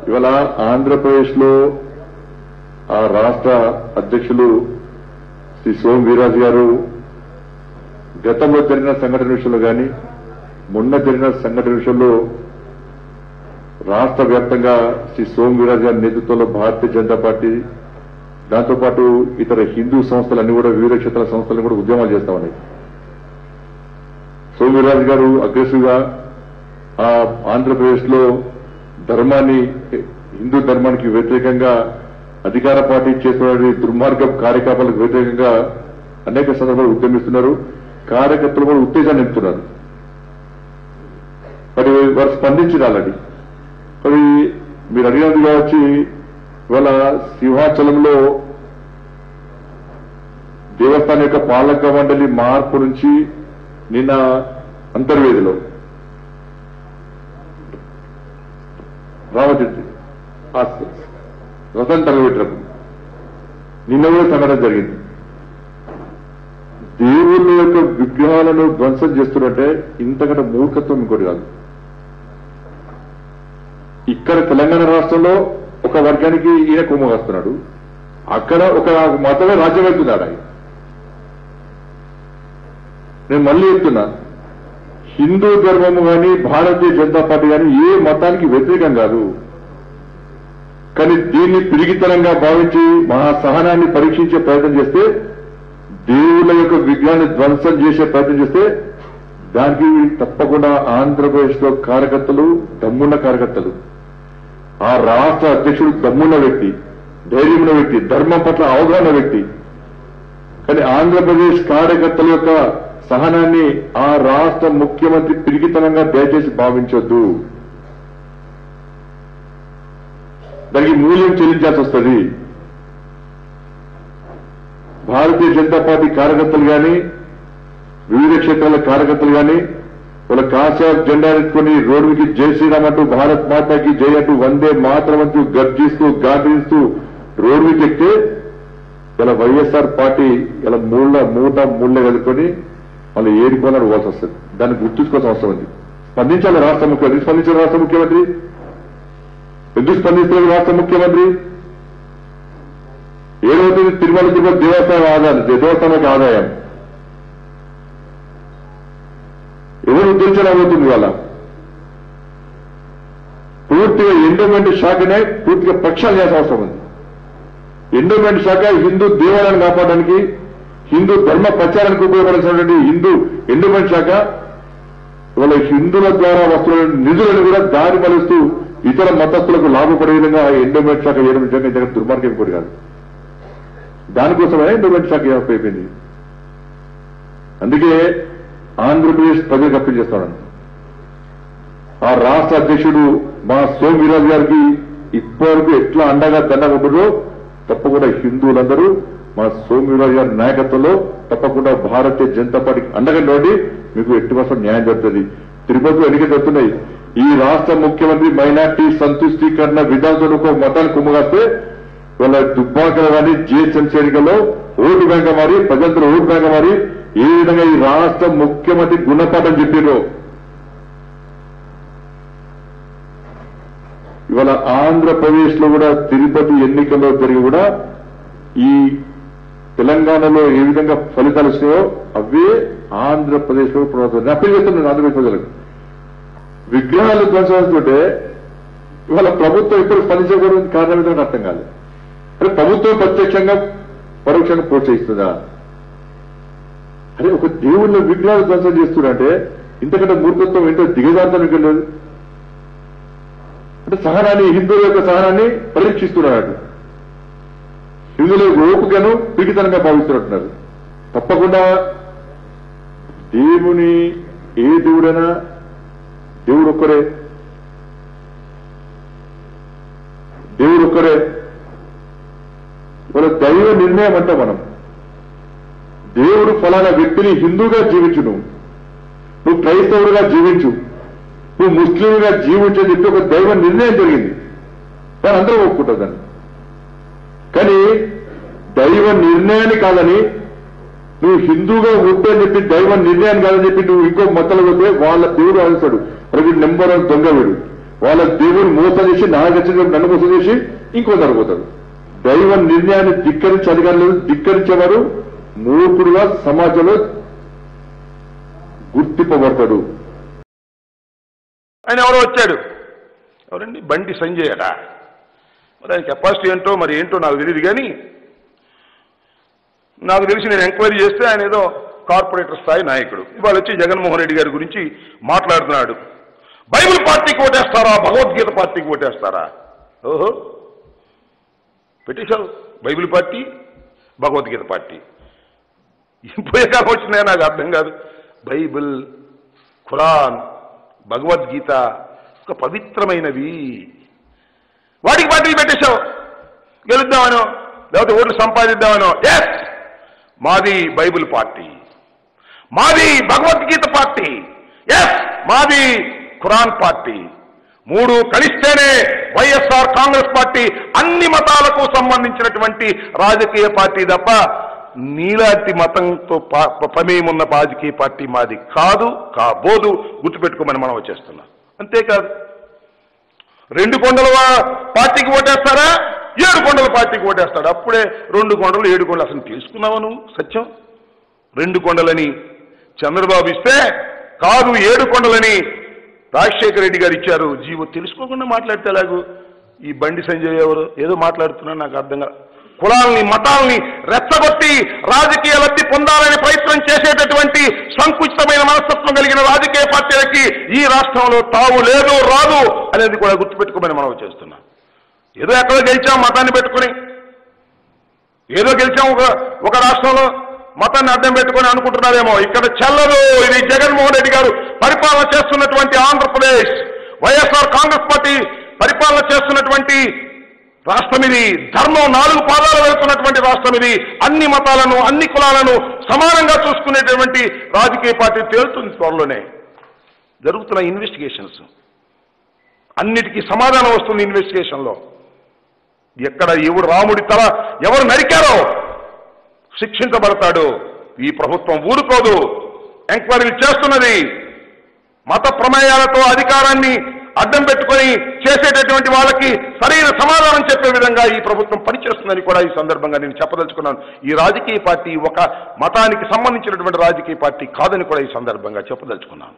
ఇవాళ ఆంధ్రప్రదేశ్ లో ఆ రాష్ట్ర అధ్యక్షులు శ్రీ సోమ్ వీరాజు గారు గతంలో జరిగిన సంఘటన విషయంలో కానీ మొన్న జరిగిన సంఘటన విషయంలో రాష్ట్ర వ్యాప్తంగా శ్రీ సోమ్ వీరాజు గారి నేతృత్వంలో భారతీయ జనతా పార్టీ దాంతోపాటు ఇతర హిందూ సంస్థలన్నీ కూడా వివిధ క్షేత్రాల సంస్థలను కూడా ఉద్యమాలు చేస్తా ఉన్నాయి సోమ్ వీరాజు గారు అగ్రెసివ్ గా ఆ ఆంధ్రప్రదేశ్ లో ధర్మాన్ని హిందూ ధర్మానికి వ్యతిరేకంగా అధికార పార్టీ చేస్తున్న దుర్మార్గ కార్యకలాపాలకు వ్యతిరేకంగా అనేక సందర్భాలు ఉద్యమిస్తున్నారు కార్యకర్తలు కూడా ఉత్తేజాన్ని నింపుతున్నారు మరి వారు స్పందించిన ఆల్రెడీ మరి మీరు అడిగినది కావచ్చు ఇవాళ సింహాచలంలో దేవస్థానం యొక్క పాలక మండలి మార్పు నుంచి నిన్న అంతర్వేదిలో రామచంద్రి ఆ రథం తగబెట్టినప్పుడు నిన్న కూడా సంఘటన జరిగింది దేవుళ్ళ యొక్క విగ్రహాలను ధ్వంసం చేస్తున్నట్టే ఇంతకంటే మూర్ఖత్వం ఇంకోటి కాదు ఇక్కడ తెలంగాణ రాష్ట్రంలో ఒక వర్గానికి ఈయన కొమ్ము కాస్తున్నాడు అక్కడ ఒక మతమే రాజ్యం వెళ్తున్నాడు ఆయన నేను మళ్ళీ చెప్తున్నా హిందూ ధర్మము కానీ భారతీయ జనతా పార్టీ కానీ ఏ మతానికి వ్యతిరేకం కాదు కానీ దీన్ని పిరిగితనంగా భావించి మహా సహనాన్ని పరీక్షించే ప్రయత్నం చేస్తే దేవుళ్ళ యొక్క విగ్రహాన్ని ధ్వంసం చేసే ప్రయత్నం చేస్తే దానికి తప్పకుండా ఆంధ్రప్రదేశ్ లో కార్యకర్తలు దమ్మున్న కార్యకర్తలు ఆ రాష్ట్ర అధ్యక్షుడు దమ్మున్న వ్యక్తి ధైర్యమున్న వ్యక్తి ధర్మం పట్ల అవగాహన వ్యక్తి కానీ ఆంధ్రప్రదేశ్ కార్యకర్తల యొక్క సహనాన్ని ఆ రాష్ట్ర ముఖ్యమంత్రి పిరిగితనంగా దయచేసి భావించొద్దు దానికి మూల్యం చెల్లించాల్సి వస్తుంది భారతీయ జనతా పార్టీ కార్యకర్తలు కానీ వివిధ క్షేత్రాల కార్యకర్తలు కానీ వాళ్ళ కాషాయ జెండా ఎత్తుకొని రోడ్డుకి జై శ్రీరామ్ అంటూ భారత్ మాతాకి జై అంటూ వందే మాత్రం అంటూ గర్జిస్తూ గాంధిస్తూ రోడ్డుకి ఎక్కితే ఇలా వైఎస్ఆర్ పార్టీ ఇలా మూళ్ళ మూట మూళ్ళ కలుపుకొని వాళ్ళు ఏడుకోవాలని పోవాల్సి వస్తుంది దాన్ని గుర్తుంచుకోవాల్సిన అవసరం ఉంది స్పందించాలి రాష్ట్ర ముఖ్యమంత్రి స్పందించాలి రాష్ట్ర ముఖ్యమంత్రి ఎందుకు స్పందిస్తారు రాష్ట్ర ముఖ్యమంత్రి ఏదవుతుంది తిరుమల తిరుపతి దేవస్థానం ఆదాయం దేవస్థానానికి ఆదాయం ఎవరు ఉద్ధరించలేకపోతుంది వాళ్ళ పూర్తిగా ఎండోమెంట్ శాఖనే పూర్తిగా ప్రక్షాళన చేయాల్సిన అవసరం ఉంది ఎండోమెంట్ శాఖ హిందూ దేవాలయాన్ని కాపాడడానికి హిందూ ధర్మ ప్రచారానికి ఉపయోగపడాల్సినటువంటి హిందూ ఎండోమెంట్ శాఖ ఇవాళ హిందువుల ద్వారా వస్తున్న నిధులను కూడా దారి మలుస్తూ ఇతర మతస్థులకు లాభపడే విధంగా ఎండోమెంట్ శాఖ వేయడం నిజంగా నిజంగా దుర్మార్గం కూడా కాదు దానికోసమే ఎండోమెంట్ శాఖ అయిపోయింది అందుకే ఆంధ్రప్రదేశ్ ప్రజలకు అప్పీల్ చేస్తాను ఆ రాష్ట్ర అధ్యక్షుడు మా సోమ్ వీరాజు గారికి ఇప్పటివరకు ఎట్లా అండగా దండగా ఉంటుందో తప్పకుండా హిందువులందరూ మా సోమ్ వీరాజు గారి నాయకత్వంలో తప్పకుండా భారతీయ జనతా పార్టీకి అండగా నిలబడి మీకు ఎట్టి వర్షం న్యాయం జరుగుతుంది తిరుపతిలో ఎన్నికలు జరుగుతున్నాయి ఈ రాష్ట్ర ముఖ్యమంత్రి మైనార్టీ సంతుష్టీకరణ విధానంతో ఒక మతాన్ని కుమ్మగాస్తే వాళ్ళ దుబ్బాకలు కానీ జిహెచ్ఎంసీ ఎన్నికల్లో ఓటు బ్యాంక్ మారి ప్రజలతో ఓటు బ్యాంక్ మారి ఏ విధంగా ఈ రాష్ట్ర ముఖ్యమంత్రి గుణపాఠం చెప్పారో ఇవాళ ఆంధ్రప్రదేశ్ లో కూడా తిరుపతి ఎన్నికల్లో జరిగి కూడా ఈ తెలంగాణలో ఏ విధంగా ఫలితాలు వచ్చినాయో అవే ఆంధ్రప్రదేశ్ లో ప్రభుత్వం అప్పీల్ చేస్తున్నాను ఆంధ్రప్రదేశ్ ప్రజలకు విగ్రహాలు ధ్వంసంటే ఇవాళ ప్రభుత్వం ఇప్పుడు స్పందించకూడదు కారణం ఏంటో నాకు అర్థం కాలేదు అంటే ప్రభుత్వం ప్రత్యక్షంగా పరోక్షంగా ప్రోత్సహిస్తుందా అరే ఒక దేవుళ్ళ విగ్రహాలు ధ్వంసం చేస్తున్నారంటే ఇంతకంటే మూర్ఖత్వం ఏంటో దిగజారుతాం ఇక్కడ లేదు అంటే సహనాన్ని హిందువుల యొక్క సహనాన్ని పరీక్షిస్తున్నాడు హిందువుల యొక్క ఓపికను పిగితనంగా భావిస్తున్నట్టున్నారు తప్పకుండా దేవుని ఏ దేవుడైనా దేవుడు ఒక్కరే దేవుడు ఒక్కరే మన దైవ నిర్ణయం అంటే మనం దేవుడు ఫలానా వ్యక్తిని హిందూగా జీవించు నువ్వు నువ్వు క్రైస్తవుడుగా జీవించు నువ్వు ముస్లింగా జీవించు అని చెప్పి ఒక దైవ నిర్ణయం జరిగింది దాని అందరూ ఒప్పుకుంటారు దాన్ని కానీ దైవ నిర్ణయాన్ని కాదని నువ్వు హిందూగా ఉంటే అని చెప్పి దైవ నిర్ణయాన్ని కాదని చెప్పి నువ్వు ఇంకో మతలు పోతే వాళ్ళ దేవుడు ఆలోచిస్తాడు మరి వీడు నెంబర్ వన్ దొంగ వీడు వాళ్ళ దేవుని మోసం చేసి నాగచ్చిన నన్ను మోసం చేసి ఇంకో జరుగుతారు దైవ నిర్ణయాన్ని ధిక్కరించి అధికారులు ధిక్కరించేవారు మూర్ఖుడుగా సమాజంలో గుర్తింపబడతాడు ఆయన ఎవరో వచ్చాడు ఎవరండి బండి సంజయ్ అట మరి ఆయన కెపాసిటీ ఏంటో మరి ఏంటో నాకు తెలియదు కానీ నాకు తెలిసి నేను ఎంక్వైరీ చేస్తే ఆయన ఏదో కార్పొరేటర్ స్థాయి నాయకుడు ఇవాళ వచ్చి జగన్మోహన్ రెడ్డి గారి గురించి మాట్లాడుతున్నాడు బైబిల్ పార్టీకి ఓటేస్తారా భగవద్గీత పార్టీకి ఓటేస్తారా ఓహో పెట్టేశావు బైబిల్ పార్టీ భగవద్గీత పార్టీ పోయే కాలం వచ్చినాయో నాకు అర్థం కాదు బైబిల్ ఖురాన్ భగవద్గీత ఒక పవిత్రమైనవి వాటికి పార్టీలు పెట్టేశావు గెలుద్దామనో లేకపోతే ఓట్లు సంపాదిద్దామనో ఎస్ మాది బైబిల్ పార్టీ మాది భగవద్గీత పార్టీ ఎస్ మాది ఖురాన్ పార్టీ మూడు కలిస్తేనే వైఎస్ఆర్ కాంగ్రెస్ పార్టీ అన్ని మతాలకు సంబంధించినటువంటి రాజకీయ పార్టీ తప్ప నీలాంటి మతంతో పా- ప్రమేయం ఉన్న రాజకీయ పార్టీ మాది కాదు కాబోదు గుర్తుపెట్టుకోమని మనం వచ్చేస్తున్నాం అంతేకాదు రెండు కొండల వా- పార్టీకి ఓటేస్తారా ఏడు కొండల పార్టీకి ఓటేస్తాడు అప్పుడే రెండు కొండలు ఏడు కొండలు అసలు తెలుసుకున్నావా నువ్వు సత్యం రెండు కొండలని చంద్రబాబు ఇస్తే కాదు ఏడు కొండలని రాజశేఖర రెడ్డి గారు ఇచ్చారు జీవో తెలుసుకోకుండా మాట్లాడితే ఎలాగూ ఈ బండి సంజయ్ ఎవరు ఏదో మాట్లాడుతున్నా నాకు అర్థం కాదు కులాల్ని మతాల్ని రెచ్చగొట్టి రాజకీయ లబ్ధి పొందాలని ప్రయత్నం చేసేటటువంటి సంకుచితమైన మనస్తత్వం కలిగిన రాజకీయ పార్టీలకి ఈ రాష్ట్రంలో తావు లేదు రాదు అనేది కూడా గుర్తుపెట్టుకోమని మనం చేస్తున్నాం ఏదో ఎక్కడో గెలిచాం మతాన్ని పెట్టుకుని ఏదో గెలిచాం ఒక ఒక రాష్ట్రంలో మతాన్ని అడ్డం పెట్టుకొని అనుకుంటున్నారేమో ఇక్కడ చెల్లదు ఇది జగన్మోహన్ రెడ్డి గారు పరిపాలన చేస్తున్నటువంటి ఆంధ్రప్రదేశ్ వైఎస్ఆర్ కాంగ్రెస్ పార్టీ పరిపాలన చేస్తున్నటువంటి రాష్ట్రం ఇది ధర్మం నాలుగు పాదాలు వెళ్తున్నటువంటి రాష్ట్రం ఇది అన్ని మతాలను అన్ని కులాలను సమానంగా చూసుకునేటటువంటి రాజకీయ పార్టీ తేలుతుంది త్వరలోనే జరుగుతున్న ఇన్వెస్టిగేషన్స్ అన్నిటికీ సమాధానం వస్తుంది ఇన్వెస్టిగేషన్లో ఎక్కడ ఎవరు రాముడి తల ఎవరు నరికారో శిక్షించబడతాడు ఈ ప్రభుత్వం ఊరుకోదు ఎంక్వైరీలు చేస్తున్నది మత ప్రమేయాలతో అధికారాన్ని అడ్డం పెట్టుకొని చేసేటటువంటి వాళ్ళకి సరైన సమాధానం చెప్పే విధంగా ఈ ప్రభుత్వం పనిచేస్తుందని కూడా ఈ సందర్భంగా నేను చెప్పదలుచుకున్నాను ఈ రాజకీయ పార్టీ ఒక మతానికి సంబంధించినటువంటి రాజకీయ పార్టీ కాదని కూడా ఈ సందర్భంగా చెప్పదలుచుకున్నాను